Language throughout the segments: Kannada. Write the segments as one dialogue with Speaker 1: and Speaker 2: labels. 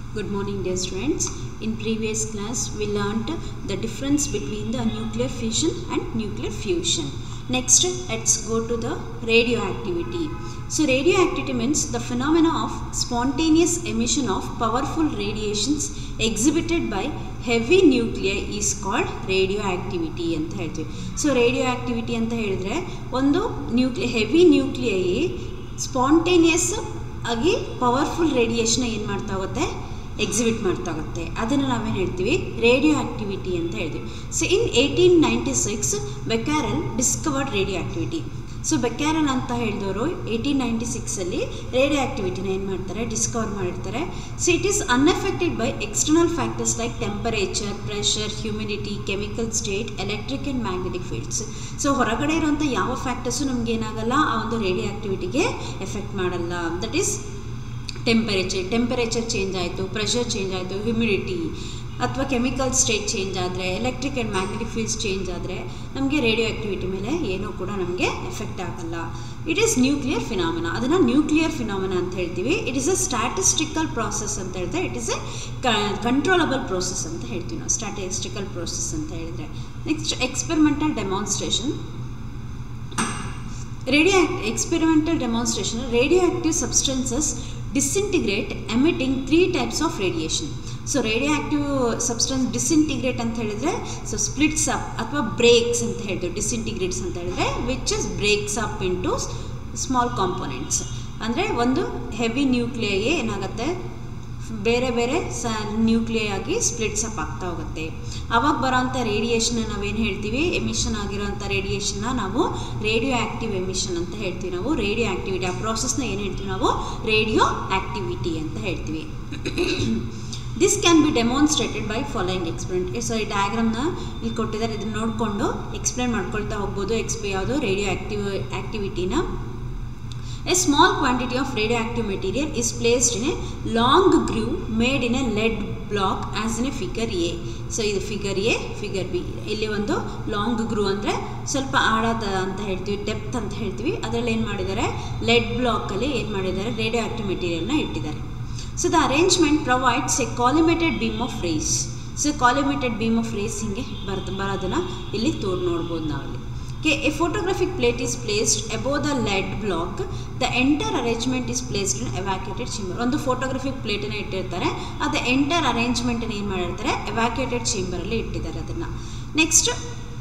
Speaker 1: Good morning dear students. In previous class we learnt the difference between the nuclear fission and nuclear fusion. Next let's go to the radioactivity. So radioactivity means the phenomena of spontaneous emission of powerful radiations exhibited by heavy nuclei is called radioactivity ಅಂತ ಹೇಳ್ತೀವಿ ಸೊ ರೇಡಿಯೋ ಆಕ್ಟಿವಿಟಿ ಅಂತ ಹೇಳಿದ್ರೆ ಒಂದು ನ್ಯೂಕ್ಲಿ ಹೆವಿ ನ್ಯೂಕ್ಲಿಯೈ ಸ್ಪಾಂಟೇನಿಯಸ್ ಆಗಿ ಪವರ್ಫುಲ್ ರೇಡಿಯೇಷನ್ ಏನು ಮಾಡ್ತಾ ಹೋಗುತ್ತೆ ಎಕ್ಸಿಬಿಟ್ ಮಾಡ್ತಾ ಹೋಗುತ್ತೆ ಅದನ್ನು ನಾವೇನು ಹೇಳ್ತೀವಿ ರೇಡಿಯೋ ಆಕ್ಟಿವಿಟಿ ಅಂತ ಹೇಳ್ತೀವಿ so in eighteen ninety six Becquerel discovered radioactivity so Becquerel ಅಂತ ಹೇಳಿದವರು ಏಯ್ಟೀನ್ ನೈಂಟಿ ಸಿಕ್ಸಲ್ಲಿ ರೇಡಿಯೋ ಆಕ್ಟಿವಿಟಿನ ಏನು ಮಾಡ್ತಾರೆ ಡಿಸ್ಕವರ್ ಮಾಡಿರ್ತಾರೆ so it is unaffected by external factors like temperature pressure humidity chemical state electric and magnetic fields so ಹೊರಗಡೆ ಇರುವಂಥ ಯಾವ ಫ್ಯಾಕ್ಟರ್ಸು ನಮ್ಗೆ ಏನಾಗಲ್ಲ ಆ ಒಂದು ರೇಡಿಯೋ ಆಕ್ಟಿವಿಟಿಗೆ ಎಫೆಕ್ಟ್ ಮಾಡಲ್ಲ that is temperature temperature change ಆಯಿತು ಪ್ರೆಷರ್ ಚೇಂಜ್ ಆಯಿತು ಹ್ಯುಮಿಡಿಟಿ ಅಥವಾ ಕೆಮಿಕಲ್ ಸ್ಟೇಟ್ ಚೇಂಜ್ ಆದರೆ electric and magnetic fields change ಆದರೆ ನಮಗೆ ರೇಡಿಯೋ ಆಕ್ಟಿವಿಟಿ ಮೇಲೆ ಏನೂ ಕೂಡ ನಮಗೆ ಎಫೆಕ್ಟ್ ಆಗಲ್ಲ ಇಟ್ ಈಸ್ ನ್ಯೂಕ್ಲಿಯರ್ ಫಿನಾಮಿನ ಅದನ್ನು ನ್ಯೂಕ್ಲಿಯರ್ ಫಿನಾಮಿನ ಅಂತ ಹೇಳ್ತೀವಿ it is a statistical process ಅಂತ ಹೇಳಿದ್ರೆ it is a controllable process ಅಂತ ಹೇಳ್ತೀವಿ ನಾವು ಸ್ಟ್ಯಾಟಿಸ್ಟಿಕಲ್ ಪ್ರೋಸೆಸ್ ಅಂತ ಹೇಳಿದ್ರೆ next experimental demonstration radio experimental demonstration radioactive substances disintegrate emitting three types of radiation so radioactive substance disintegrate ಅಂತ ಹೇಳಿದ್ರೆ ಸೊ ಸ್ಪ್ಲಿಟ್ಸ್ ಅಪ್ ಅಥವಾ ಬ್ರೇಕ್ಸ್ ಅಂತ ಹೇಳ್ತೀವಿ ಡಿಸ್ಇಂಟಿಗ್ರೇಟ್ಸ್ ಅಂತ ಹೇಳಿದ್ರೆ which is breaks up into small components ಅಂದರೆ ಒಂದು ಹೆವಿ ನ್ಯೂಕ್ಲಿಯೈ ಏನಾಗುತ್ತೆ ಬೇರೆ ಬೇರೆ ಸ ನ್ಯೂಕ್ಲಿಯೈ ಆಗಿ ಸ್ಪ್ಲಿಟ್ಸ್ ಅಪ್ ಆಗ್ತಾ ಹೋಗುತ್ತೆ ಅವಾಗ ಬರೋಂಥ ರೇಡಿಯೇಷನ್ನ ನಾವೇನು ಹೇಳ್ತೀವಿ ಎಮಿಷನ್ ಆಗಿರೋಂಥ ರೇಡಿಯೇಷನ್ನ ನಾವು ರೇಡಿಯೋ ಆ್ಯಕ್ಟಿವ್ ಎಮಿಷನ್ ಅಂತ ಹೇಳ್ತೀವಿ ನಾವು ರೇಡಿಯೋ ಆ್ಯಕ್ಟಿವಿಟಿ ಆ ಪ್ರಾಸೆಸ್ನ ಏನು ಹೇಳ್ತೀವಿ ನಾವು ರೇಡಿಯೋ ಆ್ಯಕ್ಟಿವಿಟಿ ಅಂತ ಹೇಳ್ತೀವಿ this can be demonstrated by following experiment so ಈ ಡಯಾಗ್ರಾಮ್ನ ಇಲ್ಲಿ ಕೊಟ್ಟಿದ್ದಾರೆ ಇದನ್ನು ನೋಡಿಕೊಂಡು ಎಕ್ಸ್ಪ್ಲೇನ್ ಮಾಡ್ಕೊಳ್ತಾ ಹೋಗ್ಬೋದು ಎಕ್ಸ್ಪೆ ಯಾವುದು ರೇಡಿಯೋ ಆ್ಯಕ್ಟಿವ್ ಆ್ಯಕ್ಟಿವಿಟಿನ A small quantity of radioactive material is placed in a long groove made in a lead block as in a figure A. So ಇದು ಫಿಗರ್ ಎ ಫಿಗರ್ ಬಿ ಇಲ್ಲಿ ಒಂದು ಲಾಂಗ್ ಗ್ರೂ ಅಂದರೆ ಸ್ವಲ್ಪ ಆಳದ ಅಂತ ಹೇಳ್ತೀವಿ ಡೆಪ್ತ್ ಅಂತ ಹೇಳ್ತೀವಿ ಅದರಲ್ಲಿ ಏನು ಮಾಡಿದ್ದಾರೆ ಲೆಡ್ ಬ್ಲಾಕಲ್ಲಿ ಏನು ಮಾಡಿದ್ದಾರೆ ರೇಡಿಯೋ ಆಕ್ಟಿವ್ ಮೆಟೀರಿಯಲ್ನ ಇಟ್ಟಿದ್ದಾರೆ so the arrangement provides a collimated beam of rays so collimated beam of rays ಹಿಂಗೆ ಬರ್ತ ಬರೋದನ್ನು ಇಲ್ಲಿ ತೋರ್ ನೋಡ್ಬೋದು ನಾವಲ್ಲಿ Okay, a photographic plate is placed above the lead block. The entire arrangement is placed in evacuated chamber. ಒಂದು ಫೋಟೋಗ್ರಫಿಕ್ ಪ್ಲೇಟನ್ನು ಇಟ್ಟಿರ್ತಾರೆ ಅದು ಎಂಟರ್ ಅರೇಂಜ್ಮೆಂಟನ್ನು ಏನು ಮಾಡಿರ್ತಾರೆ ಎವ್ಯಾಕ್ಯುಯೇಟೆಡ್ ಚೇಂಬರಲ್ಲಿ ಇಟ್ಟಿದ್ದಾರೆ ಅದನ್ನು next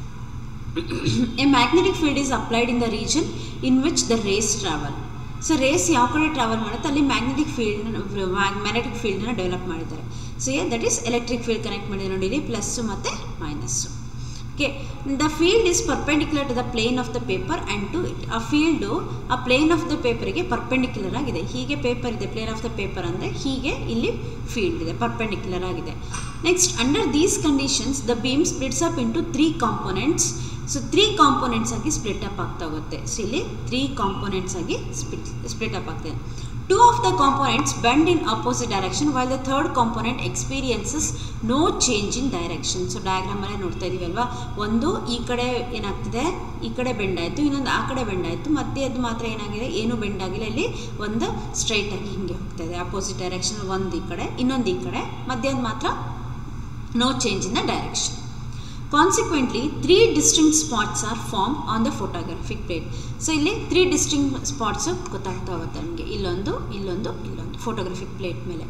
Speaker 1: a magnetic field is applied in the region in which the rays travel so rays ಯಾವ ಕಡೆ ಟ್ರಾವೆಲ್ ಮಾಡುತ್ತೆ ಅಲ್ಲಿ ಮ್ಯಾಗ್ನೆಟಿಕ್ ಫೀಲ್ಡ್ ಮ್ಯಾಗ್ನೆಟಿಕ್ ಫೀಲ್ಡನ್ನು ಡೆವಲಪ್ ಮಾಡಿದ್ದಾರೆ so uh that is electric field connect ಮಾಡಿದ್ದಾರೆ ನೋಡಿ ಇಲ್ಲಿ ಪ್ಲಸ್ಸು ಮತ್ತು minus okay the field is perpendicular to the plane of the paper and to it ಆ ಫೀಲ್ಡು ಆ ಪ್ಲೇನ್ ಆಫ್ ದ ಪೇಪರಿಗೆ ಪರ್ಪೆಂಡಿಕ್ಯುಲರ್ ಆಗಿದೆ ಹೀಗೆ ಪೇಪರ್ ಇದೆ ಪ್ಲೇನ್ ಆಫ್ ದ ಪೇಪರ್ ಅಂದರೆ ಹೀಗೆ ಇಲ್ಲಿ ಫೀಲ್ಡ್ ಇದೆ ಪರ್ಪೆಂಡಿಕ್ಯುಲರ್ ಆಗಿದೆ next under these conditions the beam splits up into three components so three components ಆಗಿ ಸ್ಪ್ಲಿಟ್ ಅಪ್ ಆಗ್ತಾ ಹೋಗುತ್ತೆ ಸೊ ಇಲ್ಲಿ ತ್ರೀ ಕಾಂಪೊನೆಂಟ್ಸ್ ಆಗಿ ಸ್ಪ್ಲಿಟ್ ಸ್ಪ್ಲಿಟ್ ಅಪ್ ಆಗ್ತದೆ Two of the components bend in opposite direction while the third component experiences no change in direction. So ಡಯಾಗ್ರಾಮಲ್ಲೇ ನೋಡ್ತಾ ಇದೀವಿ ಅಲ್ವಾ ಒಂದು ಈ ಕಡೆ ಏನಾಗ್ತಿದೆ ಈ ಕಡೆ ಬೆಂಡ್ ಆಯಿತು ಇನ್ನೊಂದು ಆ ಕಡೆ ಬೆಂಡ್ ಆಯಿತು ಮತ್ತೆ ಅದು ಮಾತ್ರ ಏನಾಗಿದೆ ಏನು ಬೆಂಡ್ ಆಗಿಲ್ಲ ಇಲ್ಲಿ ಒಂದು ಸ್ಟ್ರೈಟ್ ಆಗಿ ಹಿಂಗೆ ಹೋಗ್ತಾ ಇದೆ ಅಪೋಸಿಟ್ ಡೈರೆಕ್ಷನ್ ಒಂದು ಈ ಕಡೆ ಇನ್ನೊಂದು ಈ ಕಡೆ ಮಧ್ಯಾಹ್ನ ಮಾತ್ರ no change in the direction consequently three distinct spots are form on the photographic plate so ಇಲ್ಲಿ ತ್ರೀ ಡಿಸ್ಟಿಂಕ್ಟ್ ಸ್ಪಾಟ್ಸು ಗೊತ್ತಾಗ್ತಾ ಹೋಗುತ್ತೆ ನಮಗೆ ಇಲ್ಲೊಂದು ಇಲ್ಲೊಂದು ಇಲ್ಲೊಂದು ಫೋಟೋಗ್ರಫಿಕ್ ಪ್ಲೇಟ್ ಮೇಲೆ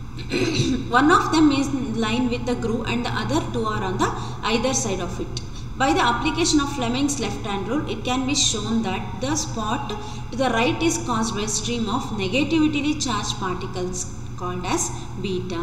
Speaker 1: one of them is line with the groove and the other two are on the either side of it By the application of Fleming's left hand rule, it can be shown that the spot to the right is caused by a stream of negatively charged particles called as beta.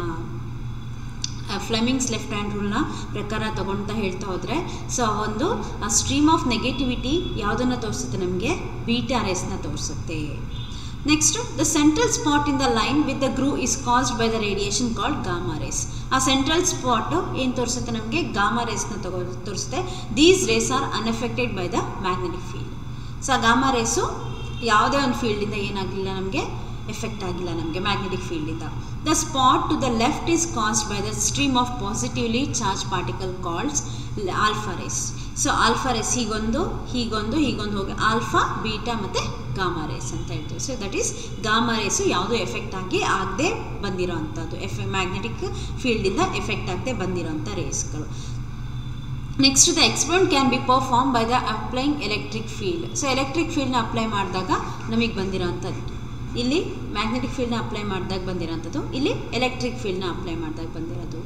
Speaker 1: Fleming's left hand ರೂಲ್ನ ಪ್ರಕಾರ ತಗೊಳ್ತಾ ಹೇಳ್ತಾ ಹೋದರೆ ಸೊ ಒಂದು ಆ ಸ್ಟ್ರೀಮ್ ಆಫ್ ನೆಗೆಟಿವಿಟಿ ಯಾವುದನ್ನು ತೋರಿಸುತ್ತೆ ನಮಗೆ ಬೀಟಾ ರೇಸ್ನ ತೋರಿಸುತ್ತೆ next the central spot in the line with the groove is caused by the radiation called gamma rays ಆ ಸೆಂಟ್ರಲ್ ಸ್ಪಾಟು ಏನು ತೋರಿಸುತ್ತೆ ನಮಗೆ ಗಾಮಾ ರೇಸ್ನ ತಗೋ ತೋರಿಸುತ್ತೆ these rays are unaffected by the magnetic field so ಆ ಗಾಮಾ ರೇಸು ಯಾವುದೇ ಒಂದು ಫೀಲ್ಡಿಂದ ಏನಾಗಲಿಲ್ಲ ನಮಗೆ ಎಫೆಕ್ಟ್ ಆಗಿಲ್ಲ ನಮಗೆ ಮ್ಯಾಗ್ನೆಟಿಕ್ ಫೀಲ್ಡಿಂದ the spot to the left is caused by the stream of positively charge particle called alpha race so alpha rays ಹೀಗೊಂದು ಹೀಗೊಂದು ಹೀಗೊಂದು ಹೋಗಿ ಆಲ್ಫಾ ಬೀಟಾ ಮತ್ತು ಗಾಮಾ ರೇಸ್ ಅಂತ ಹೇಳ್ತೀವಿ so that is gamma rays ಯಾವುದೂ ಎಫೆಕ್ಟ್ ಆಗಿ ಆಗದೆ ಬಂದಿರೋ ಅಂಥದ್ದು ಎಫ್ ಮ್ಯಾಗ್ನೆಟಿಕ್ ಫೀಲ್ಡಿಂದ ಎಫೆಕ್ಟ್ ಆಗದೆ ಬಂದಿರೋಂಥ ರೇಸ್ಗಳು next the experiment can be perform by the applying electric field so electric ಫೀಲ್ಡ್ನ ಅಪ್ಲೈ ಮಾಡಿದಾಗ ನಮಗೆ ಬಂದಿರೋಂಥದ್ದು ಇಲ್ಲಿ ಮ್ಯಾಗ್ನೆಟಿಕ್ ಫೀಲ್ಡ್ನ ಅಪ್ಲೈ ಮಾಡಿದಾಗ ಬಂದಿರೋಂಥದ್ದು ಇಲ್ಲಿ ಎಲೆಕ್ಟ್ರಿಕ್ ಫೀಲ್ಡ್ನ ಅಪ್ಲೈ ಮಾಡಿದಾಗ ಬಂದಿರೋದು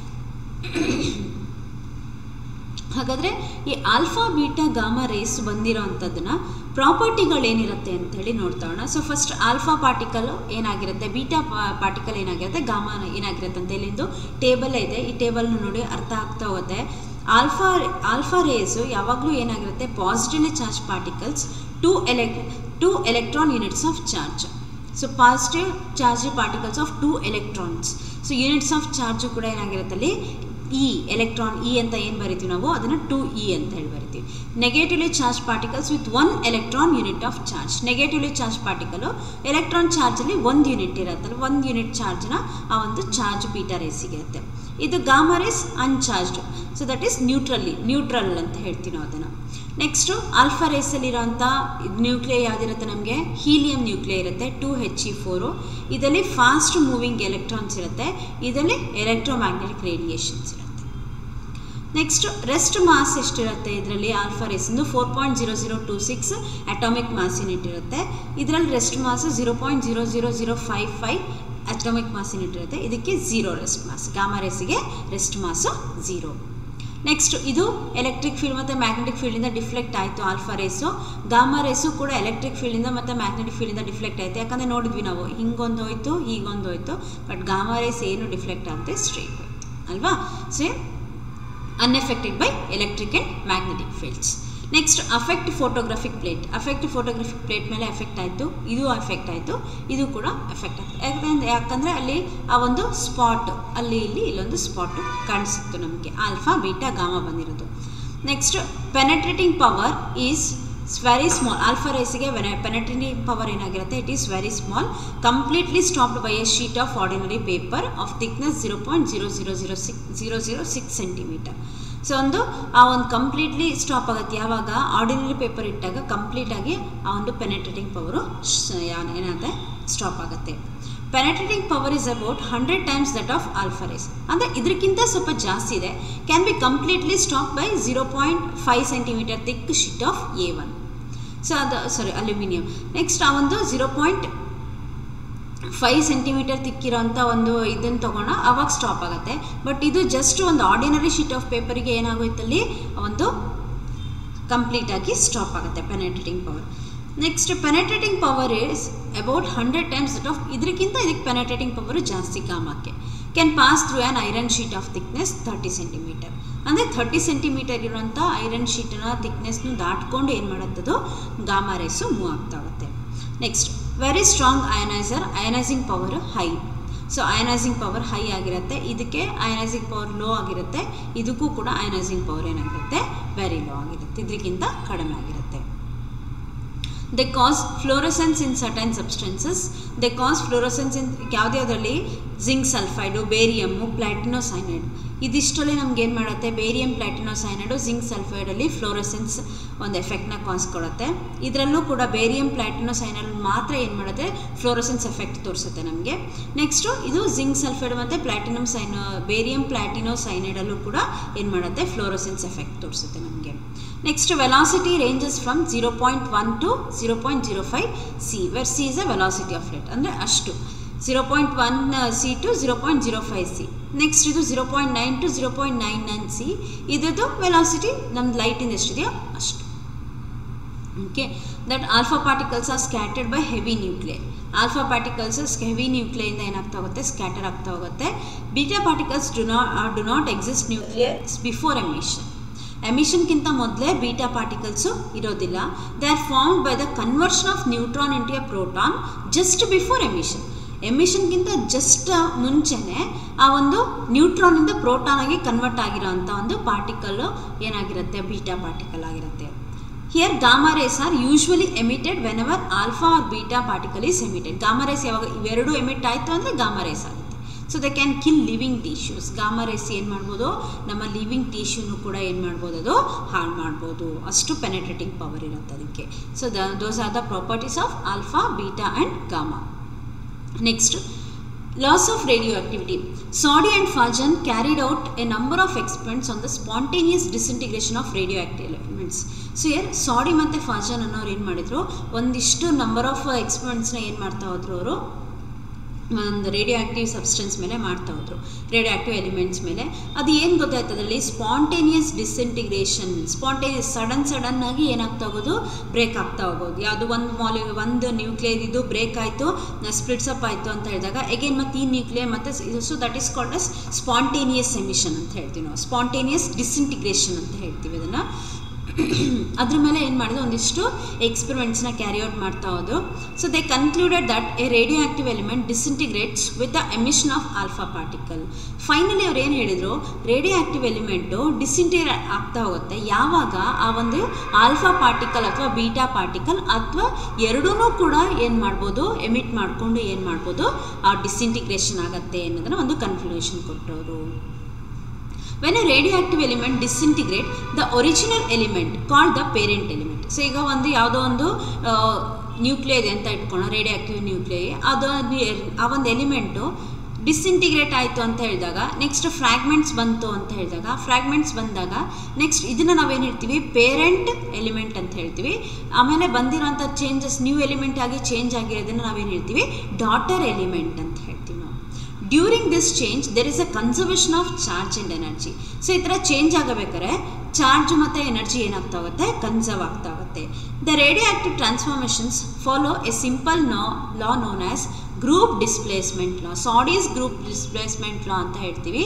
Speaker 1: ಹಾಗಾದರೆ ಈ ಆಲ್ಫಾ ಬೀಟಾ ಗಾಮಾ ರೇಸ್ ಬಂದಿರೋ ಅಂಥದ್ದನ್ನ ಪ್ರಾಪರ್ಟಿಗಳೇನಿರುತ್ತೆ ಅಂತೇಳಿ ನೋಡ್ತಾವಣ ಸೊ ಫಸ್ಟ್ ಆಲ್ಫಾ ಪಾರ್ಟಿಕಲ್ ಏನಾಗಿರುತ್ತೆ ಬೀಟಾ ಪಾರ್ಟಿಕಲ್ ಏನಾಗಿರುತ್ತೆ ಗಾಮಾ ಏನಾಗಿರುತ್ತೆ ಅಂತ ಇಲ್ಲಿಂದು ಟೇಬಲ್ ಇದೆ ಈ ಟೇಬಲ್ನ ನೋಡಿ ಅರ್ಥ ಆಗ್ತಾ ಹೋಗುತ್ತೆ ಆಲ್ಫಾ ಆಲ್ಫಾ ರೇಸು ಯಾವಾಗಲೂ ಏನಾಗಿರುತ್ತೆ ಪಾಸಿಟಿವ್ಲಿ ಚಾರ್ಜ್ ಪಾರ್ಟಿಕಲ್ಸ್ ಟು ಎಲೆಕ್ two electron units of charge so positive charge particles of two electrons so units of charge ಕೂಡ ಏನಾಗಿರುತ್ತೆ ಅಲ್ಲಿ ಇ ಎಲೆಕ್ಟ್ರಾನ್ ಇ ಅಂತ ಏನು ಬರಿತೀವಿ ನಾವು ಅದನ್ನು ಟು ಇ ಅಂತ ಹೇಳಿ ಬರಿತೀವಿ negatively charge particles with one electron unit of charge negatively charge particle electron ಚಾರ್ಜಲ್ಲಿ ಒಂದು ಯೂನಿಟ್ ಇರುತ್ತಲ್ಲ ಒಂದು ಯೂನಿಟ್ ಚಾರ್ಜ್ನ ಆ ಒಂದು ಚಾರ್ಜ್ ಬೀಟಾ ರೇಸಿಗೆ ಇರುತ್ತೆ ಇದು gamma rays uncharged so that is ನ್ಯೂಟ್ರಲ್ಲಿ ನ್ಯೂಟ್ರಲ್ ಅಂತ ಹೇಳ್ತೀವಿ ನಾವು ಅದನ್ನು ನೆಕ್ಸ್ಟು ಆಲ್ಫಾ ರೇಸಲ್ಲಿರೋಂಥ ನ್ಯೂಕ್ಲಿಯರ್ ಯಾವುದಿರುತ್ತೆ ನಮಗೆ ಹೀಲಿಯಂ ನ್ಯೂಕ್ಲಿಯರ್ ಇರುತ್ತೆ ಟು ಹೆಚ್ ಇ ಫೋರು ಇದರಲ್ಲಿ ಫಾಸ್ಟ್ ಮೂವಿಂಗ್ ಎಲೆಕ್ಟ್ರಾನ್ಸ್ ಇರುತ್ತೆ ಇದರಲ್ಲಿ ಎಲೆಕ್ಟ್ರೋಮ್ಯಾಗ್ನೆಟಿಕ್ ರೇಡಿಯೇಷನ್ಸ್ ಇರುತ್ತೆ ನೆಕ್ಸ್ಟ್ ರೆಸ್ಟ್ ಮಾಸ್ ಎಷ್ಟಿರುತ್ತೆ ಇದರಲ್ಲಿ ಆಲ್ಫಾ ರೇಸಿಂದು four point zero zero two six atomic mass unit ಇರುತ್ತೆ ಇದರಲ್ಲಿ rest mass zero point zero zero zero five five atomic mass unit ಇರುತ್ತೆ ಇದಕ್ಕೆ ಝೀರೋ ರೆಸ್ಟ್ ಮಾಸ್ ಗಾಮಾ ರೇಸಿಗೆ ರೆಸ್ಟ್ ಮಾಸು ಝೀರೋ ನೆಕ್ಸ್ಟ್ ಇದು ಎಲೆಕ್ಟ್ರಿಕ್ ಫೀಲ್ಡ್ ಮತ್ತು ಮ್ಯಾಗ್ನೆಟಿಕ್ ಫೀಲ್ಡಿಂದ ಡಿಫ್ಲೆಕ್ಟ್ ಆಯಿತು ಆಲ್ಫಾ ರೇಸು ಗಾಮಾ ರೇಸು ಕೂಡ ಎಲೆಕ್ಟ್ರಿಕ್ ಫೀಲ್ಡಿಂದ ಮತ್ತು ಮ್ಯಾಗ್ನೆಟಿಕ್ ಫೀಲ್ಡಿಂದ ಡಿಫ್ಲೆಕ್ಟ್ ಆಯಿತು ಯಾಕಂದರೆ ನೋಡಿದ್ವಿ ನಾವು ಹಿಂಗೊಂದು ಹೋಯ್ತು ಹೀಗೊಂದು ಹೋಯ್ತು ಬಟ್ ಗಾಮಾ ರೇಸ್ ಏನು ಡಿಫ್ಲೆಕ್ಟ್ ಆಗದೆ ಸ್ಟ್ರೈಟ್ ಹೋಯ್ತು ಅಲ್ವಾ so unaffected by electric and magnetic fields next affect photographic plate affect photographic plate ಮೇಲೆ ಎಫೆಕ್ಟ್ ಆಯಿತು ಇದು ಎಫೆಕ್ಟ್ ಆಯಿತು ಇದು ಕೂಡ ಎಫೆಕ್ಟ್ ಆಗ್ತದೆ ಯಾಕಂದರೆ ಯಾಕಂದರೆ ಅಲ್ಲಿ ಆ ಒಂದು ಸ್ಪಾಟ್ ಅಲ್ಲಿ ಇಲ್ಲಿ ಇಲ್ಲೊಂದು ಸ್ಪಾಟು ಕಾಣಿಸಿತ್ತು ನಮಗೆ ಆಲ್ಫಾ ಬೀಟಾ ಗಾಮ ಬಂದಿರೋದು next penetrating power is very small alpha ರೇಸಿಗೆ ಪೆನೆಟ್ರೇಟಿಂಗ್ ಪವರ್ ಏನಾಗಿರುತ್ತೆ it is very small completely stopped by a sheet of ordinary paper of thickness zero point zero zero zero six zero zero six centimetre so ಒಂದು ಆ ಒಂದು ಕಂಪ್ಲೀಟ್ಲಿ ಸ್ಟಾಪ್ ಆಗುತ್ತೆ ಯಾವಾಗ ಆರ್ಡಿನರಿ ಪೇಪರ್ ಇಟ್ಟಾಗ ಕಂಪ್ಲೀಟಾಗಿ ಆ ಒಂದು ಪೆನೆಟ್ರೇಟಿಂಗ್ ಪವರು ಏನಾಗುತ್ತೆ ಸ್ಟಾಪ್ ಆಗುತ್ತೆ penetrating power is about hundred times that of alpha rays ಅಂದರೆ ಇದಕ್ಕಿಂತ ಸ್ವಲ್ಪ ಜಾಸ್ತಿ ಇದೆ can be completely stop by zero point five centimetre thick sheet of a one so ಅದು ಸಾರಿ ಅಲ್ಯೂಮಿನಿಯಂ ನೆಕ್ಸ್ಟ್ ಆ ಒಂದು ಝೀರೋ ಪಾಯಿಂಟ್ ಫೈವ್ ಸೆಂಟಿಮೀಟರ್ ತಿಕ್ಕಿರೋಂಥ ಒಂದು ಇದನ್ನು ತೊಗೋಣ ಅವಾಗ ಸ್ಟಾಪ್ ಆಗುತ್ತೆ ಬಟ್ ಇದು ಜಸ್ಟ್ ಒಂದು ಆರ್ಡಿನರಿ ಶೀಟ್ ಆಫ್ ಪೇಪರಿಗೆ ಏನಾಗೋಯ್ತಲ್ಲಿ ಒಂದು ಕಂಪ್ಲೀಟಾಗಿ ಸ್ಟಾಪ್ ಆಗುತ್ತೆ penetrating power next penetrating power is about hundred times that of ಇದಕ್ಕಿಂತ ಇದಕ್ಕೆ ಪೆನೆಟ್ರೇಟಿಂಗ್ ಪವರು ಜಾಸ್ತಿ ಕಾಮಕ್ಕೆ can pass through an iron sheet of thickness thirty centimetre ಅಂದರೆ ಥರ್ಟಿ ಸೆಂಟಿಮೀಟರ್ ಇರುವಂಥ ಐರನ್ ಶೀಟನ್ನ ಥಿಕ್ನೆಸ್ನು ದಾಟ್ಕೊಂಡು ಏನು ಮಾಡುತ್ತದೋ ಗಾಮಾ ರೇಸು ಮೂವ್ ಆಗ್ತಾ ಹೋಗುತ್ತೆ next very strong ioniser ionising power high so ionising power high ಆಗಿರುತ್ತೆ ಇದಕ್ಕೆ ಅಯನೈಸಿಂಗ್ ಪವರ್ ಲೋ ಆಗಿರುತ್ತೆ ಇದಕ್ಕೂ ಕೂಡ ಅಯನೈಸಿಂಗ್ ಪವರ್ ಏನಾಗಿರುತ್ತೆ ವೆರಿ ಲೋ ಆಗಿರುತ್ತೆ ಇದಕ್ಕಿಂತ ಕಡಿಮೆ ಆಗಿರುತ್ತೆ they cause fluorescence in certain substances they cause fluorescence in ಯಾವುದ್ಯಾವುದರಲ್ಲಿ ಜಿಂಕ್ ಸಲ್ಫೈಡು ಬೇರಿಯಮ್ಮು ಪ್ಲಾಟಿನೋಸೈನೈಡ್ ಇದಿಷ್ಟರಲ್ಲಿ ನಮ್ಗೆ ಏನು ಮಾಡುತ್ತೆ ಬೇರಿಯಂ ಪ್ಲಾಟಿನೋಸೈನೈಡು ಜಿಂಕ್ ಸಲ್ಫೈಡಲ್ಲಿ ಫ್ಲೋರಸೆನ್ಸ್ ಒಂದು ಎಫೆಕ್ಟ್ನ ಕಾಸ್ ಕೊಡುತ್ತೆ ಇದರಲ್ಲೂ ಕೂಡ ಬೇರಿಯಂ ಪ್ಲಾಟಿನೋಸೈನೈಡ್ ಮಾತ್ರ ಏನು ಮಾಡುತ್ತೆ ಫ್ಲೋರಸೆನ್ಸ್ ಎಫೆಕ್ಟ್ ತೋರಿಸುತ್ತೆ ನಮಗೆ ನೆಕ್ಸ್ಟು ಇದು ಜಿಂಕ್ ಸಲ್ಫೈಡ್ ಮತ್ತು ಪ್ಲಾಟಿನಮ್ ಸೈನೋ ಬೇರಿಯಂ ಪ್ಲಾಟಿನೋಸೈನೈಡಲ್ಲೂ ಕೂಡ ಏನು ಮಾಡುತ್ತೆ ಫ್ಲೋರಸೆನ್ಸ್ ಎಫೆಕ್ಟ್ ತೋರಿಸುತ್ತೆ ನಮಗೆ next velocity ranges from zero point one to zero point zero five C where C is a velocity of light ಅಂದರೆ ಅಷ್ಟು zero point one C to zero point zero five C next ಇದು zero point nine to zero point nine nine C ಇದ್ರದ್ದು ವೆಲಾಸಿಟಿ ನಮ್ದು ಲೈಟಿಂದ ಎಷ್ಟಿದೆಯೋ ಅಷ್ಟು okay that alpha particles are scattered by heavy nuclear alpha particles heavy ನ್ಯೂಕ್ಲಿಯಿಂದ ಏನಾಗ್ತಾ ಹೋಗುತ್ತೆ ಸ್ಕ್ಯಾಟರ್ ಆಗ್ತಾ ಹೋಗುತ್ತೆ beta particles do not do not exist nuclears before emission ಎಮಿಷನ್ಗಿಂತ ಮೊದಲೇ ಬೀಟಾ ಪಾರ್ಟಿಕಲ್ಸು ಇರೋದಿಲ್ಲ they are formed by the conversion of neutron into a proton just before emission ಎಮಿಷನ್ಗಿಂತ ಜಸ್ಟ್ ಮುಂಚೆನೇ ಆ ಒಂದು ನ್ಯೂಟ್ರಾನಿಂದ ಪ್ರೋಟಾನ್ ಆಗಿ ಕನ್ವರ್ಟ್ ಆಗಿರೋ ಅಂಥ ಒಂದು ಪಾರ್ಟಿಕಲ್ಲು ಏನಾಗಿರುತ್ತೆ ಬೀಟಾ ಪಾರ್ಟಿಕಲ್ ಆಗಿರುತ್ತೆ here gamma rays are usually emitted whenever alpha or beta particle is emitted gamma rays ಯಾವಾಗ ಇವೆರಡು ಎಮಿಟ್ ಆಯಿತು ಅಂದರೆ ಗಾಮಾ ರೇಸ್ ಆಗುತ್ತೆ so the can kill living tissues gamma rays ಏನು ಮಾಡ್ಬೋದು ನಮ್ಮ ಲಿವಿಂಗ್ ಟಿಶ್ಯೂನು ಕೂಡ ಏನು ಮಾಡ್ಬೋದು ಅದು ಹಾಳು ಮಾಡ್ಬೋದು ಅಷ್ಟು ಪೆನೆಟ್ರೇಟಿಂಗ್ ಪವರ್ ಇರುತ್ತೆ ಅದಕ್ಕೆ so the those are the properties of alpha beta and gamma next Loss of radioactivity. Soddy and Fajan carried out a number of experiments on the spontaneous disintegration of radioactive elements. So here Soddy ಮತ್ತು ಫಾಜನ್ ಅನ್ನೋರು ಏನು ಮಾಡಿದರು ಒಂದಿಷ್ಟು ನಂಬರ್ ಆಫ್ ಎಕ್ಸ್ಪೆರಿಮೆಂಟ್ಸ್ನ ಏನು ಮಾಡ್ತಾ ಹೋದ್ರು ಅವರು ಒಂದು ರೇಡಿಯೋ ಆ್ಯಕ್ಟಿವ್ ಸಬ್ಸ್ಟೆನ್ಸ್ ಮೇಲೆ ಮಾಡ್ತಾ ಹೋದ್ರು ರೇಡಿಯೋ ಆ್ಯಕ್ಟಿವ್ ಎಲಿಮೆಂಟ್ಸ್ ಮೇಲೆ ಅದು ಏನು ಗೊತ್ತಾಯ್ತು ಅದರಲ್ಲಿ spontaneous disintegration spontaneous sudden sudden ಆಗಿ ಏನಾಗ್ತಾ ಹೋಗೋದು ಬ್ರೇಕ್ ಆಗ್ತಾ ಹೋಗೋದು ಯಾವುದು ಒಂದು ಮಾಲಿ ಒಂದು ನ್ಯೂಕ್ಲಿಯರ್ ಇದು ಬ್ರೇಕ್ ಆಯಿತು ಸ್ಪ್ಲಿಟ್ಸ್ ಅಪ್ ಆಯಿತು ಅಂತ ಹೇಳಿದಾಗ ಎಗೇನ್ ಮತ್ತು ಈ ನ್ಯೂಕ್ಲಿಯರ್ ಮತ್ತು so that is called as spontaneous emission ಅಂತ ಹೇಳ್ತೀವಿ ನಾವು ಸ್ಪಾಂಟೇನಿಯಸ್ ಡಿಸ್ಇಂಟಿಗ್ರೇಷನ್ ಅಂತ ಹೇಳ್ತೀವಿ ಅದನ್ನು ಅದ್ರ ಮೇಲೆ ಏನು ಮಾಡಿದ್ರು ಒಂದಿಷ್ಟು ಎಕ್ಸ್ಪೆರಿಮೆಂಟ್ಸ್ನ ಕ್ಯಾರಿ ಔಟ್ ಮಾಡ್ತಾ ಹೋದ್ರು so they concluded that a radioactive element disintegrates with the emission of alpha particle finally ಅವ್ರು ಏನು ಹೇಳಿದರು ರೇಡಿಯೋ ಆ್ಯಕ್ಟಿವ್ ಎಲಿಮೆಂಟು ಡಿಸಿಂಟಿಗ್ರೇಟ್ ಆಗ್ತಾ ಹೋಗುತ್ತೆ ಯಾವಾಗ ಆ ಒಂದು ಆಲ್ಫಾ ಪಾರ್ಟಿಕಲ್ ಅಥವಾ ಬೀಟಾ ಪಾರ್ಟಿಕಲ್ ಅಥವಾ ಎರಡೂ ಕೂಡ ಏನು ಮಾಡ್ಬೋದು ಎಮಿಟ್ ಮಾಡಿಕೊಂಡು ಏನು ಮಾಡ್ಬೋದು ಆ ಡಿಸಿಂಟಿಗ್ರೇಷನ್ ಆಗುತ್ತೆ ಅನ್ನೋದನ್ನು ಒಂದು ಕನ್ಕ್ಲೂಷನ್ ಕೊಟ್ಟವರು when a radioactive element disintegrate the original element called the parent element so ಈಗ ಒಂದು ಯಾವುದೋ ಒಂದು ನ್ಯೂಕ್ಲಿಯರ್ ಇದೆ ಅಂತ ಇಟ್ಕೊಳ್ಳೋ ರೇಡಿಯೋ ಆ್ಯಕ್ಟಿವ್ ನ್ಯೂಕ್ಲಿಯರ್ ಅದು ಆ ಒಂದು ಎಲಿಮೆಂಟು ಡಿಸಿಂಟಿಗ್ರೇಟ್ ಆಯಿತು ಅಂತ ಹೇಳಿದಾಗ ನೆಕ್ಸ್ಟ್ ಫ್ರ್ಯಾಗ್ಮೆಂಟ್ಸ್ ಬಂತು ಅಂತ ಹೇಳಿದಾಗ ಫ್ರ್ಯಾಗ್ಮೆಂಟ್ಸ್ ಬಂದಾಗ ನೆಕ್ಸ್ಟ್ ಇದನ್ನು ನಾವೇನು ಹೇಳ್ತೀವಿ ಪೇರೆಂಟ್ ಎಲಿಮೆಂಟ್ ಅಂತ ಹೇಳ್ತೀವಿ ಆಮೇಲೆ ಬಂದಿರೋಂಥ ಚೇಂಜಸ್ ನ್ಯೂ ಎಲಿಮೆಂಟ್ ಆಗಿ ಚೇಂಜ್ ಆಗಿರೋದನ್ನು ನಾವೇನು ಹೇಳ್ತೀವಿ ಡಾಟರ್ ಎಲಿಮೆಂಟ್ ಅಂತ ಹೇಳ್ತೀವಿ ನಾವು during this change there is a conservation of charge and energy so ಈ ಥರ ಚೇಂಜ್ ಆಗಬೇಕಾದ್ರೆ ಚಾರ್ಜ್ ಮತ್ತು ಎನರ್ಜಿ ಏನಾಗ್ತಾ ಹೋಗುತ್ತೆ ಕನ್ಸರ್ವ್ ಆಗ್ತಾ ಹೋಗುತ್ತೆ the radioactive transformations follow a simple ನಾ law known as group displacement law Soddy's group displacement law ಅಂತ ಹೇಳ್ತೀವಿ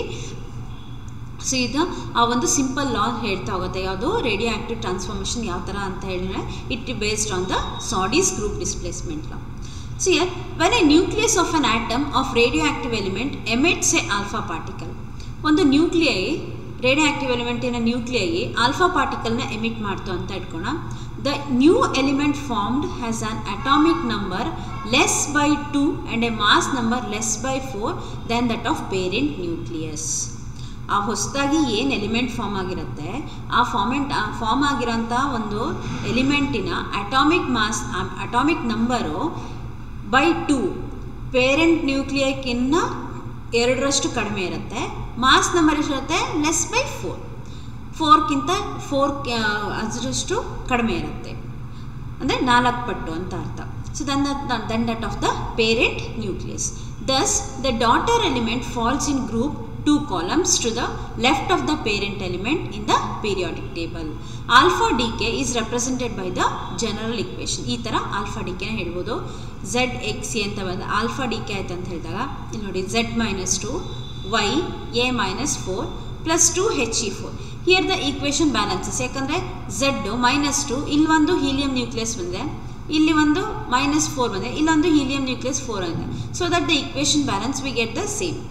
Speaker 1: ಸೊ ಇದು ಆ ಒಂದು ಸಿಂಪಲ್ ಲಾ ಹೇಳ್ತಾ ಹೋಗುತ್ತೆ ಯಾವುದು ರೇಡಿಯೋ ಆ್ಯಕ್ಟಿವ್ ಟ್ರಾನ್ಸ್ಫಾರ್ಮೇಷನ್ ಯಾವ ಥರ ಅಂತ ಹೇಳಿದ್ರೆ it based on the Soddy's group displacement law So here, when a nucleus of an atom of radioactive element emits a alpha particle, ಒಂದು ನ್ಯೂಕ್ಲಿಯೈ ರೇಡಿಯೋ ಆ್ಯಕ್ಟಿವ್ ಎಲಿಮೆಂಟಿನ ನ್ಯೂಕ್ಲಿಯೈ ಆಲ್ಫಾ ಪಾರ್ಟಿಕಲ್ನ ಎಮಿಟ್ ಮಾಡ್ತು ಅಂತ ಇಟ್ಕೋಣ the new element formed has an atomic number less by two and a mass number less by four than that of parent nucleus ಆ ಹೊಸದಾಗಿ ಏನು ಎಲಿಮೆಂಟ್ ಫಾರ್ಮ್ ಆಗಿರುತ್ತೆ ಆ ಫಾರ್ಮೆಂಟ್ ಫಾರ್ಮ್ ಆಗಿರೋಂಥ ಒಂದು ಎಲಿಮೆಂಟಿನ atomic mass atomic number by two parent ನ್ಯೂಕ್ಲಿಯಕ್ಕಿನ್ನ ಎರಡರಷ್ಟು ಕಡಿಮೆ ಇರುತ್ತೆ ಮಾಸ್ ನಂಬರ್ ಎಷ್ಟಿರುತ್ತೆ ಲೆಸ್ ಬೈ ಫೋರ್ ಫೋರ್ಕ್ಕಿಂತ ಫೋರ್ ಅದರಷ್ಟು ಕಡಿಮೆ ಇರುತ್ತೆ ಅಂದರೆ ನಾಲ್ಕು ಪಟ್ಟು ಅಂತ ಅರ್ಥ so than than that of the parent nucleus thus the daughter element falls in group two columns to the left of the parent element in the periodic table. Alpha decay is represented by the general equation. ಈ ಥರ ಆಲ್ಫಾ ಡಿಕೆನ ಹೇಳ್ಬೋದು ಝೆಡ್ ಎಕ್ಸ್ ಸಿ ಅಂತ ಬಂದ ಆಲ್ಫಾ ಡಿಕೆ ಆಯ್ತು ಅಂತ ಹೇಳಿದಾಗ ಇಲ್ಲಿ ನೋಡಿ Z minus two Y A minus four plus two H E four here the equation balances ಯಾಕಂದರೆ ಝೆಡ್ ಮೈನಸ್ ಟು ಇಲ್ಲಿ ಒಂದು ಹೀಲಿಯಂ ನ್ಯೂಕ್ಲಿಯಸ್ ಬಂದಿದೆ ಇಲ್ಲಿ ಒಂದು ಮೈನಸ್ ಫೋರ್ ಬಂದಿದೆ ಇಲ್ಲೊಂದು ಹೀಲಿಯಂ ನ್ಯೂಕ್ಲಿಯಸ್ ಫೋರ್ ಇದೆ so that the equation balance we get the same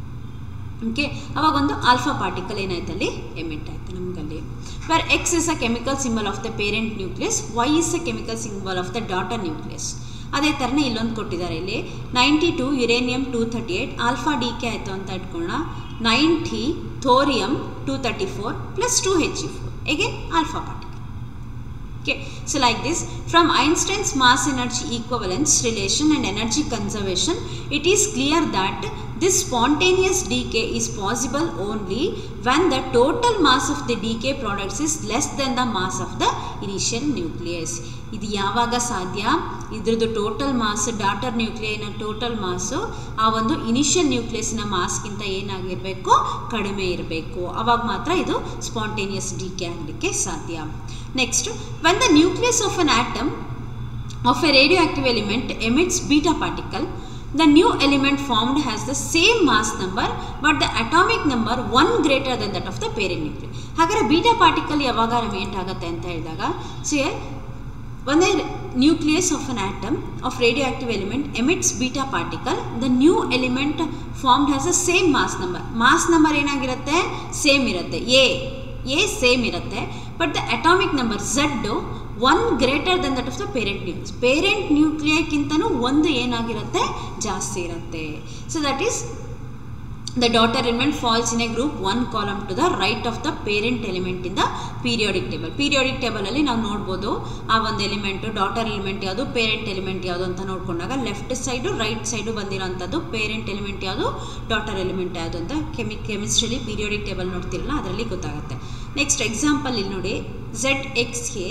Speaker 1: okay ಅವಾಗ ಒಂದು ಆಲ್ಫಾ ಪಾರ್ಟಿಕಲ್ ಏನಾಯ್ತು ಅಲ್ಲಿ ಎಮಿಟ್ ಆಯಿತು ನಮಗಲ್ಲಿ where X is a chemical symbol of the parent nucleus Y is a chemical symbol of the daughter nucleus ಅದೇ ಥರನೇ ಇಲ್ಲೊಂದು ಕೊಟ್ಟಿದ್ದಾರೆ ಇಲ್ಲಿ ninety two uranium two thirty eight alpha decay ಆಯಿತು ಅಂತ ಇಟ್ಕೊಳ್ಳೋಣ ninety thorium two thirty four plus two H E four again alpha particle Okay, so like this, from Einstein's mass energy equivalence relation and energy conservation, it is clear that this spontaneous decay is possible only when the total mass of the decay products is less than the mass of the initial nucleus. ಇದು ಯಾವಾಗ ಸಾಧ್ಯ ಇದ್ರದ್ದು ಟೋಟಲ್ ಮಾಸ್ ಡಾಟರ್ ನ್ಯೂಕ್ಲಿಯೈನ ಟೋಟಲ್ ಮಾಸು ಆ ಒಂದು ಇನಿಷಿಯಲ್ ನ್ಯೂಕ್ಲಿಯಸ್ನ ಮಾಸ್ಗಿಂತ ಏನಾಗಿರಬೇಕು ಕಡಿಮೆ ಇರಬೇಕು ಅವಾಗ ಮಾತ್ರ ಇದು ಸ್ಪಾಂಟೇನಿಯಸ್ ಡಿಕೆ ಆಗಲಿಕ್ಕೆ ಸಾಧ್ಯ next when the nucleus of an atom of a radioactive element emits beta particle the new element formed has the same mass number but the atomic number one greater than that of the parent nucleus ಹಾಗಾದ್ರೆ ಬೀಟಾ ಪಾರ್ಟಿಕಲ್ ಯಾವಾಗ ಎಮಿಟ್ ಆಗುತ್ತೆ ಅಂತ ಹೇಳಿದಾಗ so when the nucleus of an atom of radioactive element emits beta particle the new element formed has the same mass number mass number ಏನಾಗಿರುತ್ತೆ ಸೇಮ್ ಇರುತ್ತೆ ಎ ಎ ಸೇಮ್ ಇರುತ್ತೆ but the atomic number Z one greater than that of the parent nucleus parent ನ್ಯೂಕ್ಲಿಯಕ್ಕಿಂತನೂ ಒಂದು ಏನಾಗಿರುತ್ತೆ ಜಾಸ್ತಿ ಇರುತ್ತೆ so that is the daughter element falls in a group one column to the right of the parent element in the periodic table periodic table ಅಲ್ಲಿ ನಾವು ನೋಡ್ಬೋದು ಆ ಒಂದು ಎಲಿಮೆಂಟು ಡಾಟರ್ ಎಲಿಮೆಂಟ್ ಯಾವುದು ಪೇರೆಂಟ್ ಎಲಿಮೆಂಟ್ ಯಾವುದು ಅಂತ ನೋಡ್ಕೊಂಡಾಗ ಲೆಫ್ಟ್ ಸೈಡು ರೈಟ್ ಸೈಡು ಬಂದಿರೋಂಥದ್ದು ಪೇರೆಂಟ್ ಎಲಿಮೆಂಟ್ ಯಾವುದು ಡಾಟರ್ ಎಲಿಮೆಂಟ್ ಯಾವುದು ಅಂತ ಕೆಮಿ ಕೆಮಿಸ್ಟ್ರಿಲಿ ಪೀರಿಯೋಡಿಕ್ ಟೇಬಲ್ ನೋಡ್ತಿರಲ್ಲ ಅದರಲ್ಲಿ ಗೊತ್ತಾಗುತ್ತೆ ನೆಕ್ಸ್ಟ್ ಎಕ್ಸಾಂಪಲ್ ಇಲ್ಲಿ ನೋಡಿ ಝೆಡ್ ಎಕ್ಸ್ಗೆ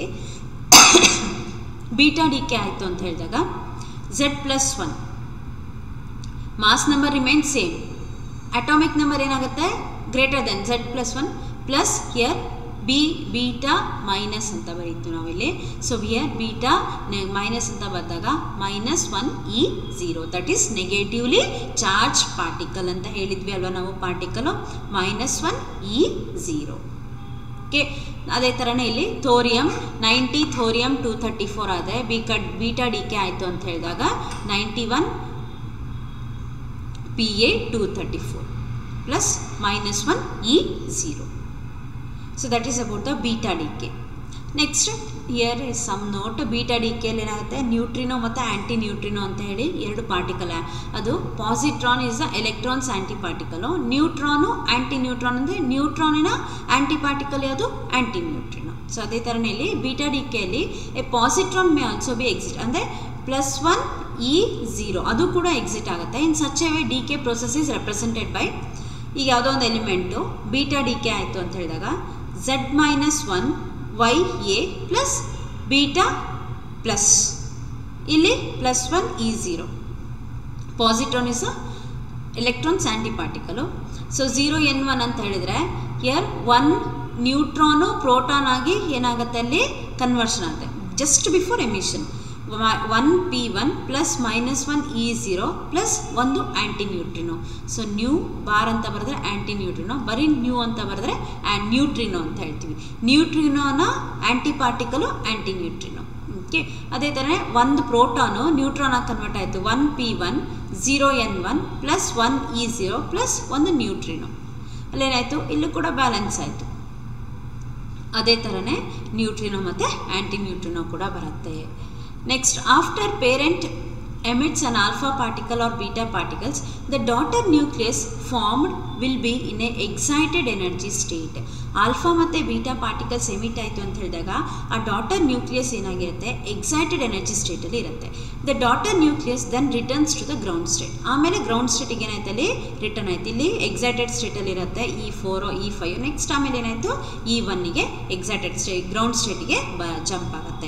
Speaker 1: ಬೀಟಾ ಡಿ ಕೆ ಆಯಿತು ಅಂತ ಹೇಳಿದಾಗ Z plus one mass number remain same atomic number ಏನಾಗುತ್ತೆ greater than Z plus one plus here B beta minus ಅಂತ ಬರೀತು ನಾವಿಲ್ಲಿ ಸೊ ಹಿಯರ್ ಬೀಟಾ ಮೈನಸ್ ಅಂತ ಬಂದಾಗ minus one E zero that is negatively charge particle ಅಂತ ಹೇಳಿದ್ವಿ ಅಲ್ವಾ ನಾವು particle minus one E zero okay ಅದೇ ಥರನೇ ಇಲ್ಲಿ thorium ninety thorium two thirty four ಆದರೆ ಬಿ ಕಡ್ ಬೀಟಾ ಡಿ ಕೆ ಆಯಿತು ಅಂತ ಹೇಳಿದಾಗ ninety one P A two thirty four plus minus one E zero so that is about the beta decay next here some note beta ಡಿ ಕೆಯಲ್ಲಿ ಏನಾಗುತ್ತೆ ನ್ಯೂಟ್ರಿನೋ ಮತ್ತು ಆ್ಯಂಟಿ ನ್ಯೂಟ್ರಿನೋ ಅಂತ ಹೇಳಿ ಎರಡು ಪಾರ್ಟಿಕಲ್ ಅದು positron is the electrons antiparticle neutron antineutron ಅಂದರೆ ನ್ಯೂಟ್ರಾನಿನ ಆ್ಯಂಟಿ ಪಾರ್ಟಿಕಲ್ ಯಾವುದು ಆ್ಯಂಟಿ ನ್ಯೂಟ್ರಿನೋ ಸೊ ಅದೇ ಥರನೇ ಇಲ್ಲಿ ಬೀಟಾ ಡಿ ಕೆಯಲ್ಲಿ a positron may also be exit ಅಂದರೆ ಪ್ಲಸ್ ಒನ್ ಇ ಝೀರೋ ಅದು ಕೂಡ ಎಕ್ಸಿಟ್ ಆಗುತ್ತೆ in such a way decay process is represented by ಈಗ ಯಾವುದೋ ಒಂದು ಎಲಿಮೆಂಟು ಬೀಟಾ ಡಿ ಕೆ ಆಯಿತು ಅಂತ ಹೇಳಿದಾಗ Z minus one Y A plus beta plus ಇಲ್ಲಿ plus one E zero positron is electrons antiparticle so zero N one ಅಂತ ಹೇಳಿದರೆ ಹಿಯರ್ ಒನ್ ನ್ಯೂಟ್ರಾನು ಪ್ರೋಟಾನ್ ಆಗಿ ಏನಾಗುತ್ತೆ ಅಲ್ಲಿ ಕನ್ವರ್ಷನ್ ಆಗುತ್ತೆ just before emission one P one plus minus one E zero plus ಒಂದು antineutrino so nu bar ಅಂತ ಬರೆದ್ರೆ ಆ್ಯಂಟಿ ನ್ಯೂಟ್ರಿನೋ ಬರೀ ನ್ಯೂ ಅಂತ ಬರೆದ್ರೆ ಆ್ಯಂಡ್ ನ್ಯೂಟ್ರಿನೋ ಅಂತ ಹೇಳ್ತೀವಿ ನ್ಯೂಟ್ರಿನೋನ antiparticle antineutrino okay ಅದೇ ಥರ ಒಂದು ಪ್ರೋಟಾನು ನ್ಯೂಟ್ರಾನಾಗಿ ಕನ್ವರ್ಟ್ ಆಯಿತು one P one zero N one plus one E zero plus ಒಂದು ನ್ಯೂಟ್ರಿನೋ ಅಲ್ಲೇನಾಯಿತು ಇಲ್ಲೂ ಕೂಡ ಬ್ಯಾಲೆನ್ಸ್ ಆಯಿತು ಅದೇ ಥರನೇ ನ್ಯೂಟ್ರಿನೋ ಮತ್ತು ಆ್ಯಂಟಿ ನ್ಯೂಟ್ರಿನೋ ಕೂಡ ಬರುತ್ತೆ Next, after parent emits an alpha particle or beta particles, the daughter nucleus formed will be in a excited energy state. Alpha ಮತ್ತು ಬೀಟಾ ಪಾರ್ಟಿಕಲ್ಸ್ ಎಮಿಟ್ ಆಯಿತು ಅಂತ ಹೇಳಿದಾಗ ಆ ಡಾಟರ್ ನ್ಯೂಕ್ಲಿಯಸ್ ಏನಾಗಿರುತ್ತೆ ಎಕ್ಸೈಟೆಡ್ ಎನರ್ಜಿ ಸ್ಟೇಟಲ್ಲಿ ಇರುತ್ತೆ the daughter nucleus then returns to the ground state ಆಮೇಲೆ ಗ್ರೌಂಡ್ ಸ್ಟೇಟಿಗೆ ಏನಾಯ್ತು ಅಲ್ಲಿ ರಿಟರ್ನ್ ಆಯ್ತು ಇಲ್ಲಿ ಎಕ್ಸೈಟೆಡ್ ಸ್ಟೇಟಲ್ಲಿ ಇರುತ್ತೆ E four E five next ಆಮೇಲೆ ಏನಾಯಿತು ಇ ಒನ್ನಿಗೆ ಎಕ್ಸೈಟೆಡ್ ಸ್ಟೇ ಗ್ರೌಂಡ್ ಸ್ಟೇಟಿಗೆ ಬ ಜಂಪ್ ಆಗುತ್ತೆ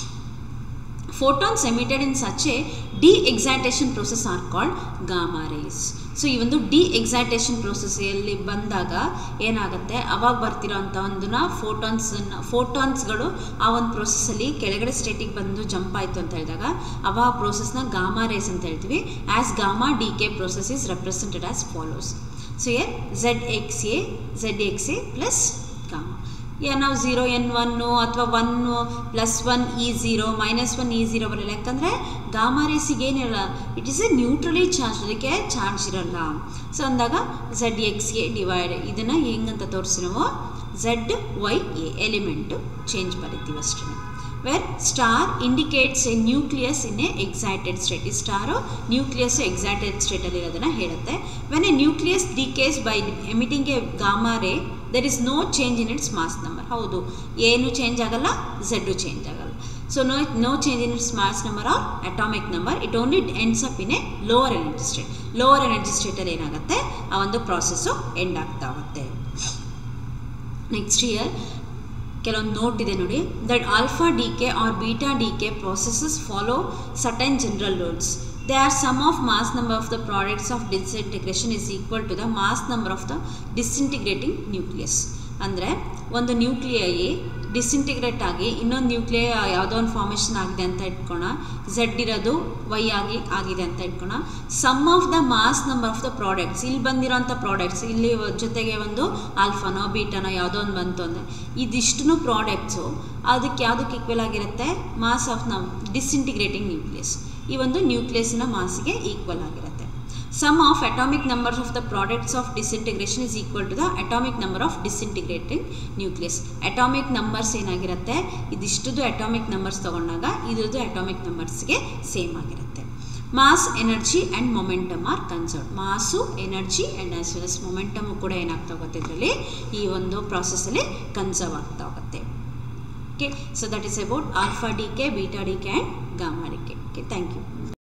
Speaker 1: photons emitted in such a de-excitation process are called gamma rays so ಈ ಒಂದು ಡಿ ಎಕ್ಸೈಟೇಷನ್ ಪ್ರೊಸೆಸ್ಸಲ್ಲಿ ಬಂದಾಗ ಏನಾಗುತ್ತೆ ಅವಾಗ ಬರ್ತಿರೋಂಥ ಒಂದನ್ನ ಫೋಟಾನ್ಸನ್ನು ಫೋಟಾನ್ಸ್ಗಳು ಆ ಒಂದು ಪ್ರೊಸೆಸ್ಸಲ್ಲಿ ಕೆಳಗಡೆ ಸ್ಟೇಟಿಗೆ ಬಂದು ಜಂಪ್ ಆಯಿತು ಅಂತ ಹೇಳಿದಾಗ ಅವಾಗ ಪ್ರೋಸೆಸ್ನ ಗಾಮಾ ರೇಸ್ ಅಂತ ಹೇಳ್ತೀವಿ as gamma decay process is represented as follows so uh Z X A Z X A plus gamma ಯಾ ನಾವು ಝೀರೋ ಎನ್ ಒನ್ನು ಅಥವಾ one plus one E zero minus one E zero ಬರಲ್ಲ ಯಾಕಂದರೆ ಗಾಮಾ ರೇಸಿಗೆ ಏನಿರಲ್ಲ it is a neutrally charge ಅದಕ್ಕೆ ಚಾರ್ಜ್ ಇರಲ್ಲ ಸೊ ಅಂದಾಗ ಝೆಡ್ ಎಕ್ಸ್ಗೆ ಡಿವೈಡ್ ಇದನ್ನು ಹೆಂಗಂತ ತೋರಿಸಿ ನಾವು Z Y A element change ಬರಿತೀವಿ ಅಷ್ಟೇ where star indicates A nucleus in a excited state ಈ ಸ್ಟಾರು ನ್ಯೂಕ್ಲಿಯಸ್ ಎಕ್ಸೈಟೆಡ್ ಸ್ಟೇಟಲ್ಲಿ ಇರೋದನ್ನು ಹೇಳುತ್ತೆ when a nucleus decays by emitting a gamma ray there is no change in its mass number ಹೌದು ಏನು ಚೇಂಜ್ ಆಗಲ್ಲ ಝೆಡ್ಡು ಚೇಂಜ್ ಆಗಲ್ಲ so no no change in its mass number or atomic number it only ends up in a lower energy state lower energy ಸ್ಟೇಟಲ್ಲಿ ಏನಾಗುತ್ತೆ ಆ ಒಂದು ಪ್ರಾಸೆಸ್ಸು ಎಂಡ್ ಆಗ್ತಾ ಹೋಗುತ್ತೆ ನೆಕ್ಸ್ಟ್ ಇಯರ್ ಕೆಲವೊಂದು ನೋಟ್ ಇದೆ ನೋಡಿ that alpha decay or beta decay processes follow certain general rules they are sum of mass number of the products of disintegration is equal to the mass number of the disintegrating nucleus ಅಂದರೆ ಒಂದು ನ್ಯೂಕ್ಲಿಯೈ ಡಿಸ್ಇಂಟಿಗ್ರೇಟ್ ಆಗಿ ಇನ್ನೊಂದು ನ್ಯೂಕ್ಲಿಯ ಯಾವುದೋ ಒಂದು ಫಾರ್ಮೇಷನ್ ಆಗಿದೆ ಅಂತ ಇಟ್ಕೋಣ ಝೆಡ್ ಇರೋದು ವೈ ಆಗಿ ಆಗಿದೆ ಅಂತ ಇಟ್ಕೋಣ sum of the mass number of the products ಇಲ್ಲಿ ಬಂದಿರೋಂಥ ಪ್ರಾಡಕ್ಟ್ಸ್ ಇಲ್ಲಿ ಜೊತೆಗೆ ಒಂದು ಆಲ್ಫಾನೋ ಬೀಟಾನೋ ಯಾವುದೋ ಒಂದು ಬಂತು ಅಂದರೆ ಇದಿಷ್ಟು ಪ್ರಾಡಕ್ಟ್ಸು ಅದಕ್ಕೆ ಯಾವುದಕ್ಕೆ ಈಕ್ವಲ್ ಆಗಿರುತ್ತೆ ಮಾಸ್ ಆಫ್ ನಾವು ಡಿಸ್ಇಂಟಿಗ್ರೇಟಿಂಗ್ ನ್ಯೂಕ್ಲಿಯಸ್ ಈ ಒಂದು ನ್ಯೂಕ್ಲಿಯಸ್ನ ಮಾಸಿಗೆ ಈಕ್ವಲ್ ಆಗಿರುತ್ತೆ sum of atomic numbers of the products of disintegration is equal to the atomic number of disintegrating nucleus atomic numbers ಏನಾಗಿರುತ್ತೆ ಇದಿಷ್ಟುದು ಅಟಾಮಿಕ್ ನಂಬರ್ಸ್ ತೊಗೊಂಡಾಗ ಇದ್ರದ್ದು ಅಟಾಮಿಕ್ ನಂಬರ್ಸ್ಗೆ ಸೇಮ್ ಆಗಿರುತ್ತೆ mass energy and momentum are conserve mass energy and as well as momentum ಕೂಡ ಏನಾಗ್ತಾ ಹೋಗುತ್ತೆ ಇದರಲ್ಲಿ ಈ ಒಂದು ಪ್ರಾಸೆಸ್ಸಲ್ಲಿ ಕನ್ಸರ್ವ್ ಆಗ್ತಾ ಹೋಗುತ್ತೆ okay so that is about alpha decay beta decay and gamma decay okay thank you